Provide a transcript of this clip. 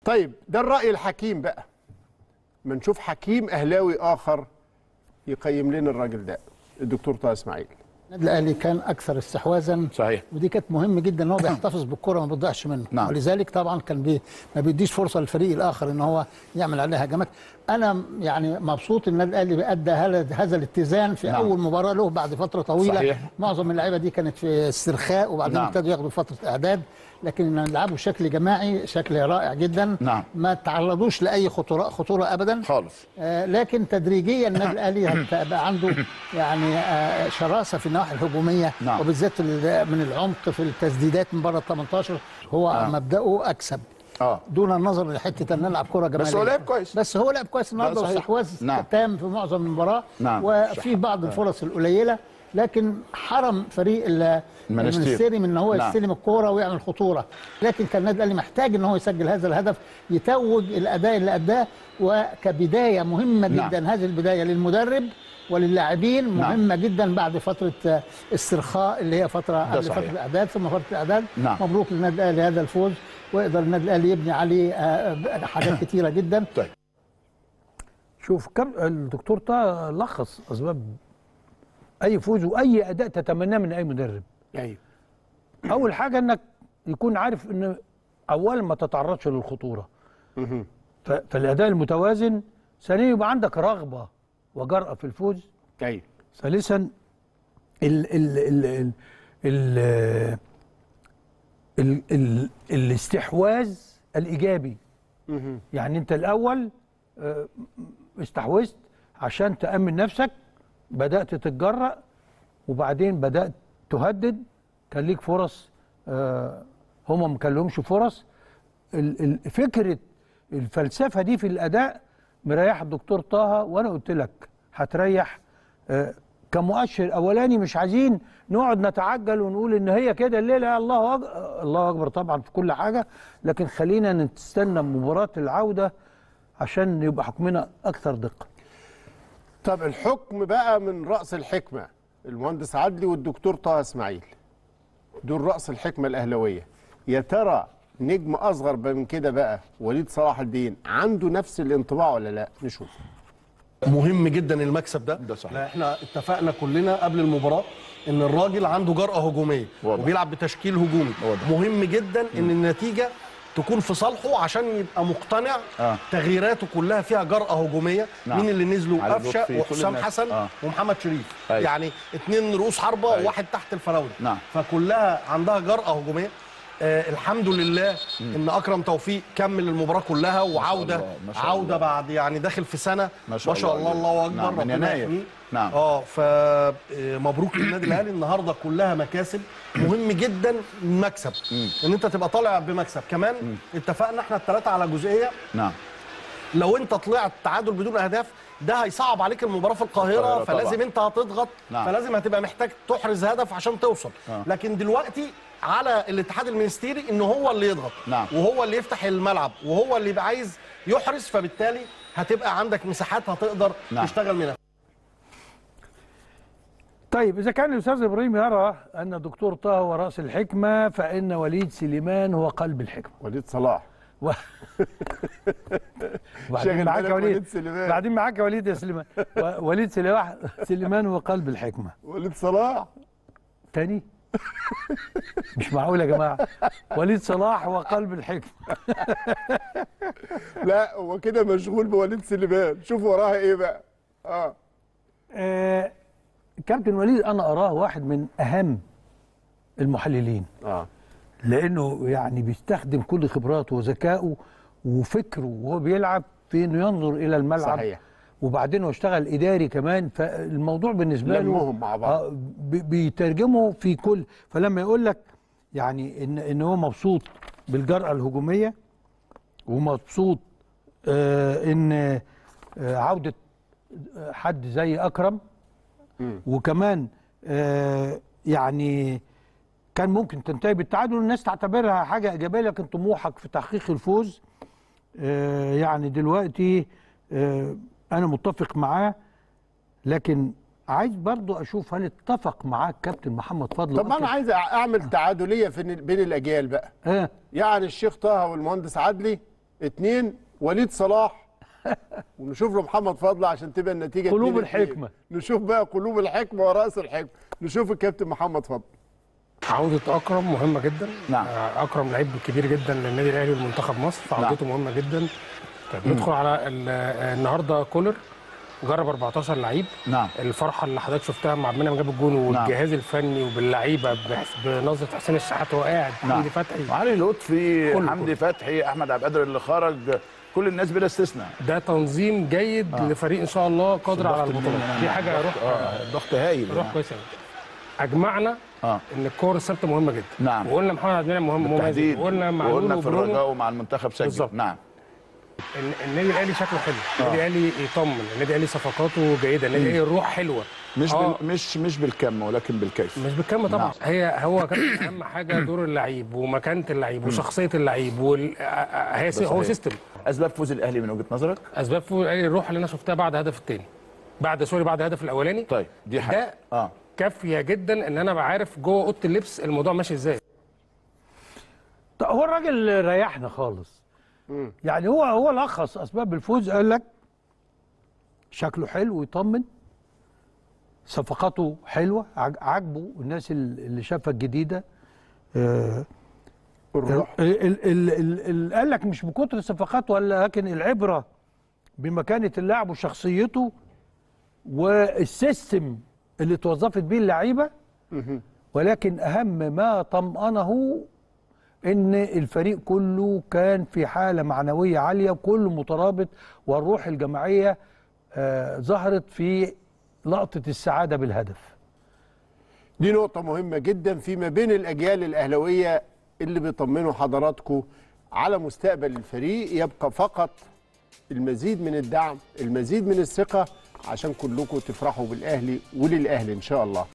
طيب ده الراي الحكيم بقى ما نشوف حكيم اهلاوي اخر يقيم لنا الراجل ده الدكتور طه اسماعيل النادي الاهلي كان اكثر استحواذا صحيح ودي كانت مهم جدا ان هو بيحتفظ بالكره ما بيضيعش منه نعم. ولذلك طبعا كان بي ما بيديش فرصه للفريق الاخر ان هو يعمل عليه هجمات انا يعني مبسوط ان النادي الاهلي ادى هذا هذا الاتزان في نعم. اول مباراه له بعد فتره طويله صحيح. معظم اللعيبه دي كانت في استرخاء وبعدين نعم. ابتدوا ياخدوا فتره اعداد لكن نلعبوا بشكل جماعي شكل رائع جدا نعم. ما تعرضوش لاي خطوره خطوره ابدا خالص آه، لكن تدريجيا النادي الاهلي هتبقى عنده يعني آه، شراسه في النواحي الهجوميه نعم. وبالذات ال- من العمق في التسديدات من بره ال 18 هو نعم. مبداه اكسب اه دون النظر لحته ان نلعب كره جماليه بس هو لعب كويس. بس هو لعب كويس النهارده صحيح. واستحواذ نعم. تام في معظم المباراه نعم. وفي بعض الفرص القليله لكن حرم فريق ال- المنستير. المنستيري من ان هو نعم. يستلم الكوره ويعمل خطوره لكن كان النادي الاهلي محتاج ان هو يسجل هذا الهدف يتوج الاداء اللي اداه وكبدايه مهمه نعم. جدا هذه البدايه للمدرب وللاعبين مهمه جدا بعد فتره آه، استرخاء اللي هي فتره قبل صحيح. فتره الاعداد ثم فتره الاعداد نعم. مبروك للنادي الاهلي هذا الفوز ويقدر النادي الاهلي يبني عليه آه، حاجات كتيره جدا طيب شوف كم الدكتور طه لخص اسباب اي فوز واي اداء تتمناه من اي مدرب ايوه اول حاجه انك يكون عارف ان اولا ما تتعرضش للخطوره ف- فالاداء المتوازن ثانيا يبقى عندك رغبه وجرأه في الفوز ايوه ثالثا ال ال ال ال ال ال ال الاستحواذ الايجابي يعني انت الاول آه، استحوذت عشان تامن نفسك بدات تتجرأ وبعدين بدات تهدد كان ليك فرص آه، هم ما كان لهمش فرص ال- ال- فكره الفلسفه دي في الاداء مريح الدكتور طه وانا قلت لك هتريح آه، كمؤشر اولاني مش عايزين نقعد نتعجل ونقول ان هي كده الليله الله أكبر الله اكبر طبعا في كل حاجه لكن خلينا نستنى مباراه العوده عشان يبقى حكمنا اكثر دقه طب الحكم بقى من راس الحكمه المهندس عدلي والدكتور طه اسماعيل دول راس الحكمه الاهلاويه يا ترى نجم اصغر من كده بقى وليد صلاح الدين عنده نفس الانطباع ولا لا نشوف مهم جدا المكسب ده ده صحيح. لا احنا اتفقنا كلنا قبل المباراه ان الراجل عنده جرأه هجوميه واضح. وبيلعب بتشكيل هجومي واضح. مهم جدا ان النتيجه تكون في صالحه عشان يبقى مقتنع آه. تغييراته كلها فيها جرأه هجوميه نعم. مين اللي نزلوا علي قفشه لطفي، كل وحسام الناس. حسن آه. ومحمد شريف أيوة. يعني اتنين رؤوس حربه أيوة. وواحد تحت الفراوده نعم. فكلها عندها جرأه هجوميه آه الحمد لله ان اكرم توفيق كمل المباراه كلها وعوده الله، ما شاء عوده الله. بعد يعني داخل في سنه ما شاء ما شاء الله. الله الله اكبر نعم، من ربنا يناير. يحميه. نعم. اه فمبروك للنادي الاهلي النهارده كلها مكاسب مهم جدا المكسب ان انت تبقى طالع بمكسب كمان اتفقنا احنا الثلاثه على جزئيه نعم لو انت طلعت تعادل بدون اهداف ده هيصعب عليك المباراه في القاهره القاهرة فلازم طبعا. انت هتضغط نعم. فلازم هتبقى محتاج تحرز هدف عشان توصل آه. لكن دلوقتي على الاتحاد المنستيري ان هو اللي يضغط نعم. وهو اللي يفتح الملعب وهو اللي يبقى عايز يحرز فبالتالي هتبقى عندك مساحات هتقدر نعم. تشتغل منها طيب اذا كان الاستاذ ابراهيم يرى ان الدكتور طه هو راس الحكمه فان وليد سليمان هو قلب الحكمه وليد صلاح و... وبعدين شاغل معاك بالك يا وليد وليد سليمان. بعدين معاك يا وليد يا سليمان و- وليد سليمان سليمان هو قلب الحكمه وليد صلاح تاني مش معقول يا جماعه وليد صلاح هو قلب الحكمه لا هو كده مشغول بوليد سليمان شوف وراها ايه بقى اه آه كابتن وليد انا اراه واحد من اهم المحللين اه لانه يعني بيستخدم كل خبراته وذكائه وفكره وهو بيلعب في انه ينظر الى الملعب صحيح. وبعدين هو اشتغل اداري كمان فالموضوع بالنسبه له لمهم مع بعض. آه، بي- بيترجمه في كل فلما يقول لك يعني ان ان هو مبسوط بالجرأه الهجوميه ومبسوط آه ان آه عوده آه، حد زي اكرم وكمان آه يعني كان ممكن تنتهي بالتعادل والناس تعتبرها حاجه ايجابيه لكن طموحك في تحقيق الفوز آه يعني دلوقتي آه انا متفق معاه لكن عايز برضو اشوف هل اتفق معاك كابتن محمد فضل طب انا أصلاً؟ عايز اعمل تعادليه في بين الاجيال بقى اه يعني الشيخ طه والمهندس عدلي اتنين وليد صلاح ونشوف له محمد فضل عشان تبقى النتيجه قلوب اتنين اتنين. الحكمة. نشوف بقى قلوب الحكمه ورأس الحكمه نشوف الكابتن محمد فضل عودة أكرم مهمة جدا نعم. آه، أكرم لعيب كبير جدا للنادي الأهلي والمنتخب مصر فعودته مهمة جدا طيب ندخل على ال- آه، النهارده كولر جرب 14 لعيب نعم الفرحة اللي حضرتك شفتها مع عبد المنعم جاب الجون والجهاز الفني وباللعيبة بحس- بنظرة حسين الشحات وهو قاعد نعم. حمدي فتحي علي لطفي كله، حمدي فتحي احمد عبد القادر اللي خرج كل الناس بلا استثناء ده تنظيم جيد لفريق إن شاء الله قادر على الضغط البطولة من- دي حاجة روح اه الضغط هايل روح كويسة أوي. أجمعنا اه ان الكور الثابته مهمه جدا نعم. وقلنا محمد عبد المنعم مهم مميز بالتحديد جدا. وقلنا معلول وقلنا في وبرونو الرجاء ومع المنتخب سجل بالظبط. نعم الن- النادي الاهلي شكله حلو النادي الاهلي يطمن النادي الاهلي صفقاته جيده النادي الاهلي الروح حلوه مش آه. بال... مش مش بالكم ولكن بالكيف مش بالكم طبعا نعم. هي هو كان اهم حاجه دور اللعيب ومكانه اللعيب وشخصيه اللعيب وال... آه، آه، هي سي... هو صحيح. سيستم اسباب فوز الاهلي من وجهه نظرك اسباب فوز الاهلي الروح اللي انا شفتها بعد الهدف الثاني بعد سوري بعد الهدف الاولاني طيب دي حاجه ده اه كافيه جدا ان انا بعرف جوه اوضه اللبس الموضوع ماشي ازاي طب هو الراجل ريحنا خالص يعني هو هو لخص اسباب الفوز قال لك شكله حلو ويطمن صفقاته حلوه عج- عاجبه الناس ال- اللي شافها الجديده آه، الروح ال- ال- ال- ال- ال- قال لك مش بكتر الصفقات ولكن العبره بمكانه اللاعب وشخصيته والسيستم اللي اتوظفت بيه اللعيبه ولكن اهم ما طمأنه ان الفريق كله كان في حاله معنويه عاليه وكله مترابط والروح الجماعيه آه، ظهرت في لقطه السعاده بالهدف دي نقطة مهمة جدا فيما بين الأجيال الأهلوية اللي بيطمنوا حضراتكم على مستقبل الفريق يبقى فقط المزيد من الدعم المزيد من الثقة عشان كلكم تفرحوا بالأهلي وللأهلي إن شاء الله